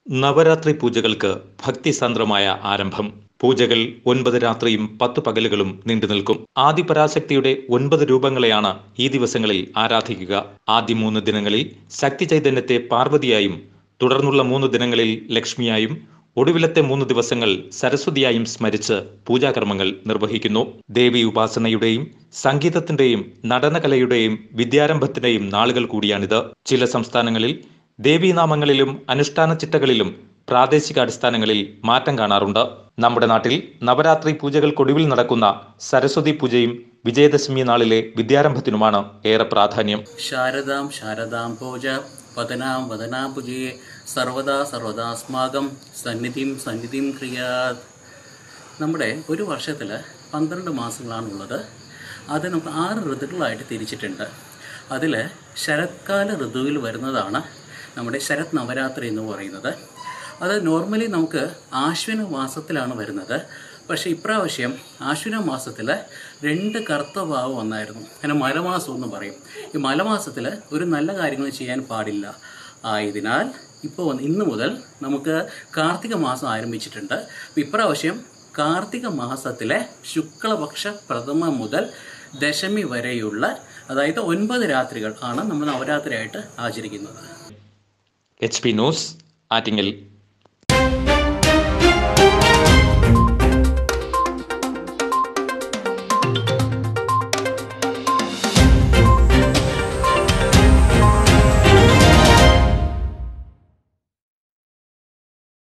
നവരാത്രി പൂജകൾക്ക് ഭക്തിസാന്ദ്രമായ ആരംഭം പൂജകൾ ഒൻപത് രാത്രിയും പത്ത് പകലുകളും നീണ്ടു നിൽക്കും ആദിപരാശക്തിയുടെ ഒൻപത് രൂപങ്ങളെയാണ് ഈ ദിവസങ്ങളിൽ ആരാധിക്കുക ആദ്യ മൂന്ന് ദിനങ്ങളിൽ ശക്തി ചൈതന്യത്തെ പാർവതിയായും തുടർന്നുള്ള മൂന്ന് ദിനങ്ങളിൽ ലക്ഷ്മിയായും ഒടുവിലത്തെ മൂന്ന് ദിവസങ്ങൾ സരസ്വതിയായും സ്മരിച്ച് പൂജാകർമ്മങ്ങൾ നിർവഹിക്കുന്നു ദേവി ഉപാസനയുടെയും സംഗീതത്തിന്റെയും നടനകലയുടെയും വിദ്യാരംഭത്തിന്റെയും നാളുകൾ കൂടിയാണിത് ചില സംസ്ഥാനങ്ങളിൽ ദേവീനാമങ്ങളിലും അനുഷ്ഠാന ചിട്ടകളിലും പ്രാദേശിക അടിസ്ഥാനങ്ങളിൽ മാറ്റം കാണാറുണ്ട് നമ്മുടെ നാട്ടിൽ നവരാത്രി പൂജകൾക്കൊടുവിൽ നടക്കുന്ന സരസ്വതി പൂജയും വിജയദശമി നാളിലെ വിദ്യാരംഭത്തിനുമാണ് ഏറെ പ്രാധാന്യം ശാരദാം ശാരദാം പൂജ വദനാം വദനാം പൂജയെ സർവദാ സർവദാസ്മാകം സന്നിധിം സന്നിധിം ക്രിയാത് നമ്മുടെ ഒരു വർഷത്തിൽ പന്ത്രണ്ട് മാസങ്ങളാണുള്ളത് അത് നമുക്ക് ആറ് ഋതുക്കളായിട്ട് തിരിച്ചിട്ടുണ്ട് അതിൽ ശരത്കാല ഋതുവിൽ വരുന്നതാണ് നമ്മുടെ ശരത് നവരാത്രി എന്ന് പറയുന്നത് അത് നോർമലി നമുക്ക് ആശ്വിന മാസത്തിലാണ് വരുന്നത് പക്ഷേ ഇപ്രാവശ്യം ആശ്വിന മാസത്തിൽ രണ്ട് കറുത്ത ഭാവം വന്നായിരുന്നു അതിനെ മലമാസം എന്ന് പറയും ഈ മലമാസത്തിൽ ഒരു നല്ല കാര്യങ്ങൾ ചെയ്യാൻ പാടില്ല ആയതിനാൽ ഇപ്പോൾ ഇന്ന് മുതൽ നമുക്ക് കാർത്തിക മാസം ആരംഭിച്ചിട്ടുണ്ട് അപ്പോൾ ഇപ്രാവശ്യം കാർത്തിക മാസത്തിലെ ശുക്ലപക്ഷ പ്രഥമ മുതൽ ദശമി വരെയുള്ള അതായത് ഒൻപത് രാത്രികൾ ആണ് നമ്മൾ നവരാത്രിയായിട്ട് ആചരിക്കുന്നത് എച്ച് പി ന്യൂസ് ആറ്റിങ്ങൽ